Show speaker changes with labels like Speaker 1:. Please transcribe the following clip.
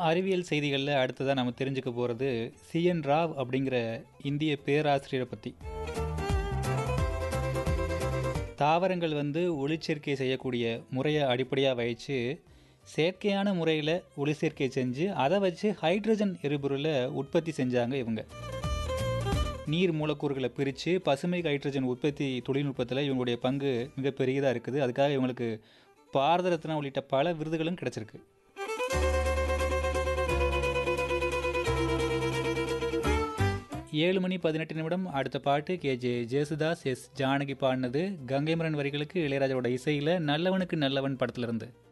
Speaker 1: அறிவியல் செய்திகளில் அடுத்ததாக நம்ம தெரிஞ்சுக்க போகிறது சிஎன் ராவ் அப்படிங்கிற இந்திய பேராசிரியரை பற்றி தாவரங்கள் வந்து ஒளிச்சேர்க்கை செய்யக்கூடிய முறையை அடிப்படையாக வச்சு செயற்கையான முறையில் ஒளிச்சேர்க்கை செஞ்சு அதை வச்சு ஹைட்ரஜன் எரிபொருளை உற்பத்தி செஞ்சாங்க இவங்க நீர் மூலக்கூறுகளை பிரித்து பசுமை ஹைட்ரஜன் உற்பத்தி தொழில்நுட்பத்தில் இவங்களுடைய பங்கு மிகப்பெரியதாக இருக்குது அதுக்காக இவங்களுக்கு பாரத ரத்னா உள்ளிட்ட பல விருதுகளும் கிடைச்சிருக்கு ஏழு மணி பதினெட்டு நிமிடம் அடுத்த பாட்டு K J Jesudas S Janaki பாடினது கங்கைமரன் வரிகளுக்கு இளையராஜாவோட இசையில் நல்லவனுக்கு நல்லவன் படத்திலிருந்து